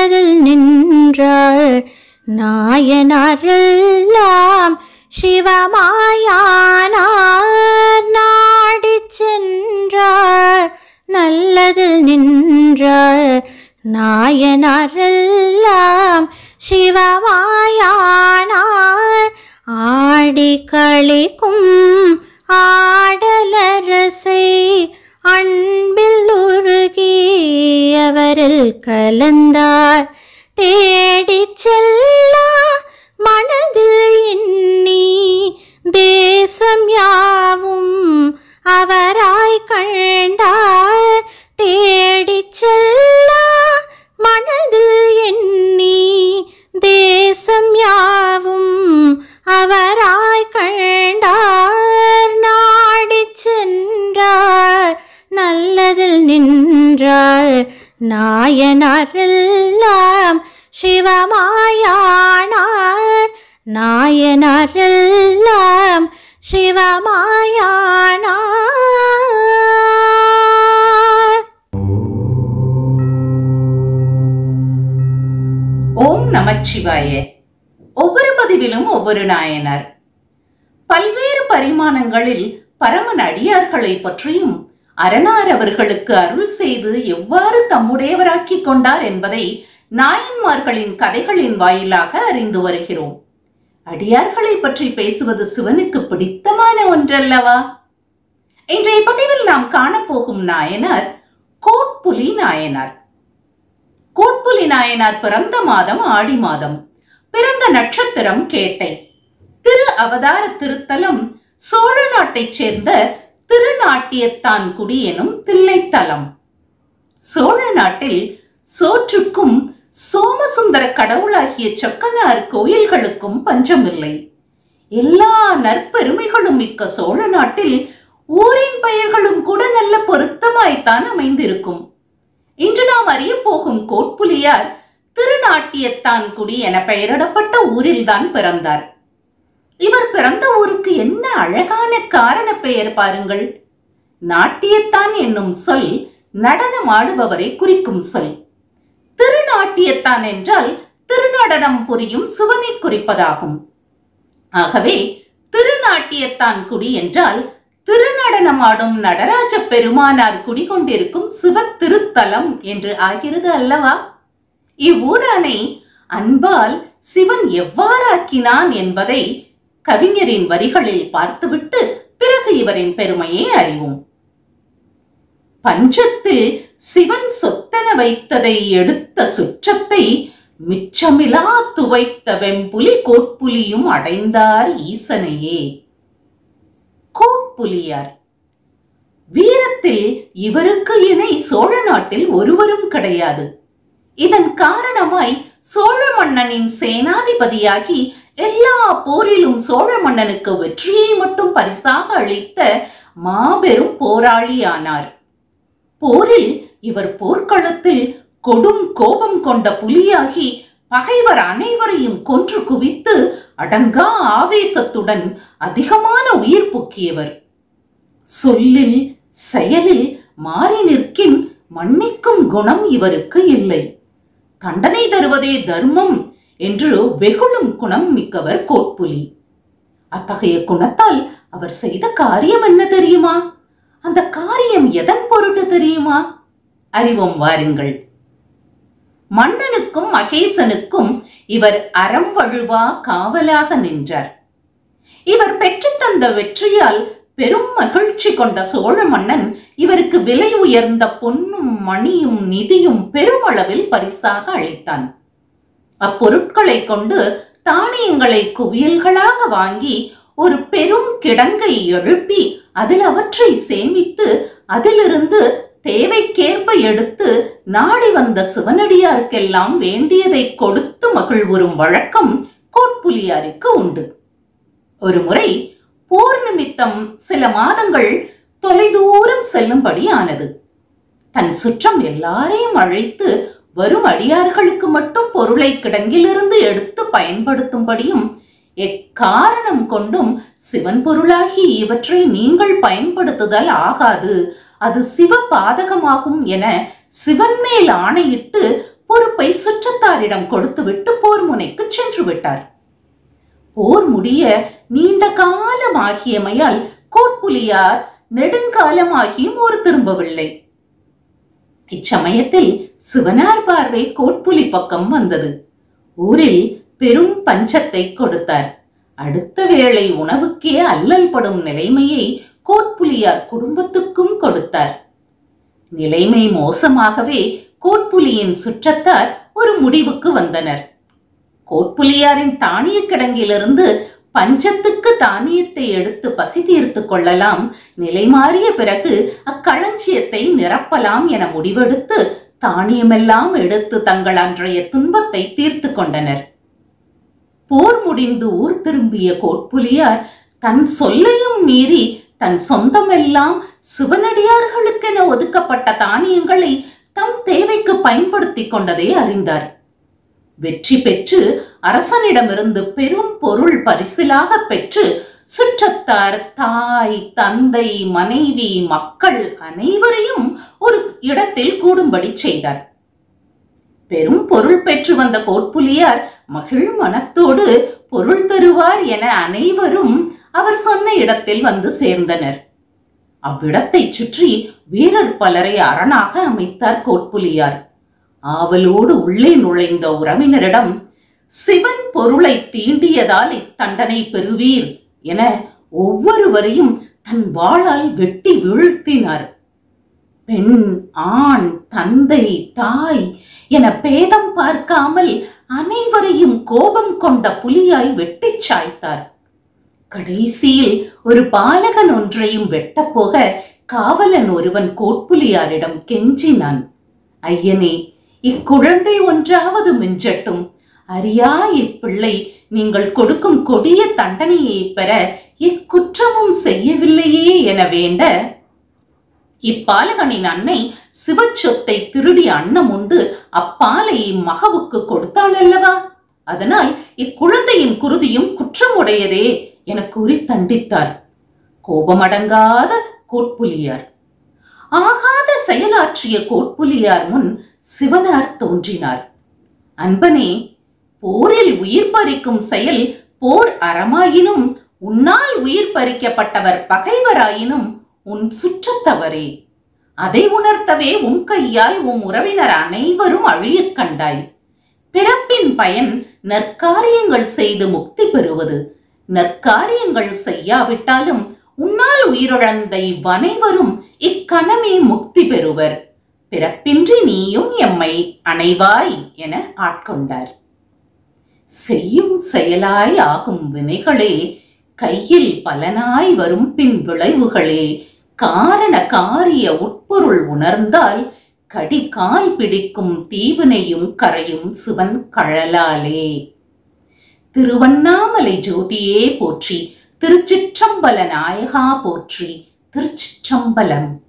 நல்லதில் நின்றார் நாயனாரெல்லாம் சிவமாயானார் நாடிச் சென்றார் நல்லதில் நின்றார் நாயனாரெல்லாம் சிவமாயானார் ஆடி களிக்கும் ஆடலரசை அன்பில் உருகி அவரில் கலந்தார் தேடிச் செல்லா மனதில் எண்ணி தேசம் யாவும் அவராய் கண்டார் தேடிச் செல்லா மனதில் எண்ணி தேசம் யாவும் அவராய் கண்டார் நாடிச் சென்றார் நல்லதில் நின்றார் நாயனாரெல்லாம் சிவமாயானார் நாயனாரெல்லாம் சிவமாயானார் ஓம் நமச்சிவாய ஒவ்வொரு பதிவிலும் ஒவ்வொரு நாயனார் பல்வேறு பரிமாணங்களில் பரமன் அடியார்களை பற்றியும் அரணார் அவர்களுக்கு அருள் செய்து எவ்வாறு தம்முடையவராக்கிக் கொண்டார் என்பதை நாயன்மார்களின் கதைகளின் வாயிலாக அறிந்து வருகிறோம் அடியார்களை பற்றி பேசுவது சிவனுக்கு பிடித்தமான ஒன்றல்லவா இன்றைய பதிவில் நாம் காணப்போகும் நாயனார் கோட்புலி நாயனார் கோட்புலி நாயனார் பிறந்த மாதம் ஆடி மாதம் பிறந்த நட்சத்திரம் கேட்டை திரு அவதார திருத்தலம் சோழ நாட்டைச் சேர்ந்த திருநாட்டியத்தான்குடி எனும் தில்லைத்தலம் சோழ நாட்டில் சோற்றுக்கும் சோமசுந்தர கடவுளாகிய சொக்கனார் கோயில்களுக்கும் பஞ்சமில்லை எல்லா நற்பெருமைகளும் மிக்க சோழ நாட்டில் ஊரின் பெயர்களும் கூட நல்ல பொருத்தமாய்த்தான் அமைந்திருக்கும் இன்று நாம் அறிய போகும் கோட்புலியார் திருநாட்டியத்தான்குடி என பெயரிடப்பட்ட ஊரில்தான் பிறந்தார் இவர் பிறந்த ஊருக்கு என்ன அழகான காரண பெயர் பாருங்கள் நாட்டியத்தான் என்னும் சொல் நடனம் ஆடுபவரை குறிக்கும் சொல் திருநாட்டியத்தான் என்றால் திருநடனம் புரியும் சிவனை குறிப்பதாகும் ஆகவே திருநாட்டியத்தான் குடி என்றால் திருநடனமாடும் நடராஜ பெருமானார் குடிகொண்டிருக்கும் சிவ திருத்தலம் என்று ஆகிறது அல்லவா இவ்வூரானை அன்பால் சிவன் எவ்வாறாக்கினான் என்பதை கவிஞரின் வரிகளில் பார்த்துவிட்டு பிறகு இவரின் பெருமையை அறிவோம் பஞ்சத்தில் சிவன் சொத்தன வைத்ததை எடுத்த சுற்றத்தை மிச்சமிலா துவைத்த வெம்புலி கோட்புலியும் அடைந்தார் ஈசனையே கோட்புலியார் வீரத்தில் இவருக்கு இணை சோழ நாட்டில் ஒருவரும் கிடையாது இதன் காரணமாய் சோழ மன்னனின் சேனாதிபதியாகி எல்லா போரிலும் சோழ மன்னனுக்கு வெற்றியை மட்டும் பரிசாக அளித்த மாபெரும் போராளியானார் போரில் இவர் போர்க்களத்தில் கொடும் கோபம் கொண்ட புலியாகி பகைவர் அனைவரையும் கொன்று குவித்து அடங்கா ஆவேசத்துடன் அதிகமான உயிர் பொக்கியவர் சொல்லில் செயலில் மாறி நிற்கின் மன்னிக்கும் குணம் இவருக்கு இல்லை தண்டனை தருவதே தர்மம் என்று வெகுளும் குணம் மிக்கவர் கோட்புலி அத்தகைய குணத்தால் அவர் செய்த காரியம் என்ன தெரியுமா அந்த காரியம் எதன் பொருட்டு தெரியுமா அறிவோம் வாருங்கள் மன்னனுக்கும் மகேசனுக்கும் இவர் அறம் வழுவா காவலாக நின்றார் இவர் பெற்றுத்தந்த வெற்றியால் பெரும் மகிழ்ச்சி கொண்ட சோழ மன்னன் இவருக்கு விலை உயர்ந்த பொன்னும் மணியும் நிதியும் பெருமளவில் பரிசாக அளித்தான் அப்பொருட்களை கொண்டு தானியங்களை குவியல்களாக வாங்கி ஒரு பெரும் கிடங்கை எழுப்பி அதில் அவற்றை சேமித்து அதிலிருந்து தேவைக்கேற்ப எடுத்து நாடி வந்த சிவனடியாருக்கெல்லாம் வேண்டியதை கொடுத்து மகிழ்வுறும் வழக்கம் கோட்புலியாருக்கு உண்டு ஒரு முறை போர் நிமித்தம் சில மாதங்கள் தொலைதூரம் செல்லும்படி ஆனது தன் சுற்றம் எல்லாரையும் அழைத்து வரும் அடியார்களுக்கு மட்டும் பொருளை கிடங்கிலிருந்து எடுத்து பயன்படுத்தும்படியும் எக்காரணம் கொண்டும் சிவன் பொருளாகி இவற்றை நீங்கள் பயன்படுத்துதல் ஆகாது அது சிவ பாதகமாகும் என சிவன் மேல் ஆணையிட்டு பொறுப்பை சுற்றத்தாரிடம் கொடுத்துவிட்டு போர் முனைக்கு சென்று விட்டார் போர் முடிய நீண்ட காலமாகியமையால் கோட்புலியார் நெடுங்காலமாகியும் ஊர் திரும்பவில்லை இச்சமயத்தில் சிவனார் பார்வை கோட்புலி பக்கம் வந்தது ஊரில் பெரும் பஞ்சத்தை கொடுத்தார் அடுத்த வேளை உணவுக்கே அல்லல் படும் நிலைமையை கோட்புலியார் குடும்பத்துக்கும் கொடுத்தார் நிலைமை மோசமாகவே கோட்புலியின் சுற்றத்தார் ஒரு முடிவுக்கு வந்தனர் கோட்புலியாரின் தானிய கிடங்கிலிருந்து பஞ்சத்துக்கு தானியத்தை எடுத்து பசி தீர்த்து கொள்ளலாம் நிலை மாறிய பிறகு அக்களஞ்சியத்தை நிரப்பலாம் என முடிவெடுத்து தானியமெல்லாம் எடுத்து தங்கள் அன்றைய துன்பத்தை தீர்த்து கொண்டனர் போர் முடிந்து ஊர் திரும்பிய கோட்புலியார் தன் சொல்லையும் மீறி தன் சொந்தமெல்லாம் சிவனடியார்களுக்கென ஒதுக்கப்பட்ட தானியங்களை தம் தேவைக்கு பயன்படுத்திக் கொண்டதை அறிந்தார் வெற்றி பெற்று அரசனிடமிருந்து பெரும் பொருள் பரிசிலாக பெற்று சுற்றத்தார் தாய் தந்தை மனைவி மக்கள் அனைவரையும் ஒரு இடத்தில் கூடும்படி செய்தார் பெரும் பொருள் பெற்று வந்த கோட்புலியார் மகிழ் மனத்தோடு பொருள் தருவார் என அனைவரும் அவர் சொன்ன இடத்தில் வந்து சேர்ந்தனர் அவ்விடத்தை சுற்றி வீரர் பலரை அரணாக அமைத்தார் கோட்புலியார் ஆவலோடு உள்ளே நுழைந்த உறவினரிடம் சிவன் பொருளை தீண்டியதால் இத்தண்டனை பெறுவீர் என ஒவ்வொருவரையும் தன் வாளால் வெட்டி வீழ்த்தினார் பெண் ஆண் தந்தை தாய் என பேதம் பார்க்காமல் அனைவரையும் கோபம் கொண்ட புலியாய் வெட்டிச் சாய்த்தார் கடைசியில் ஒரு பாலகன் ஒன்றையும் வெட்டப்போக காவலன் ஒருவன் கோட்புலியாரிடம் கெஞ்சினான் ஐயனே இக்குழந்தை ஒன்றாவது மிஞ்சட்டும் அறியா இப்பிள்ளை நீங்கள் கொடுக்கும் கொடிய தண்டனையை பெற இக்குற்றமும் செய்யவில்லையே என வேண்ட இப்பாலகனின் அன்னை சிவச்சொத்தை திருடி அன்னம் உண்டு அப்பாலை இம்மகவுக்கு கொடுத்தாள் அல்லவா அதனால் இக்குழந்தையின் குருதியும் குற்றமுடையதே என கூறி தண்டித்தார் கோபமடங்காத கோட்புலியார் ஆகாத செயலாற்றிய கோட்புலியார் முன் சிவனார் தோன்றினார் அன்பனே போரில் உயிர் பறிக்கும் செயல் போர் அறமாயினும் உன்னால் உயிர் பறிக்கப்பட்டவர் பகைவராயினும் உன் சுற்றத்தவரே அதை உணர்த்தவே உன் கையால் உன் உறவினர் அனைவரும் அழியக் கண்டாய் பிறப்பின் பயன் நற்காரியங்கள் செய்து முக்தி பெறுவது நற்காரியங்கள் செய்யாவிட்டாலும் உன்னால் உயிரிழந்த இவ்வனைவரும் இக்கணமே முக்தி பெறுவர் பிறப்பின்றி நீயும் எம்மை அணைவாய் என ஆட்கொண்டார் செய்யும் செயலாய் ஆகும் வினைகளே கையில் பலனாய் வரும் பின் விளைவுகளே காரண காரிய உட்பொருள் உணர்ந்தால் கடி கால் பிடிக்கும் தீவினையும் கரையும் சிவன் கழலாலே திருவண்ணாமலை ஜோதியே போற்றி திருச்சிற்றம்பல நாயகா போற்றி திருச்சிற்றம்பலம்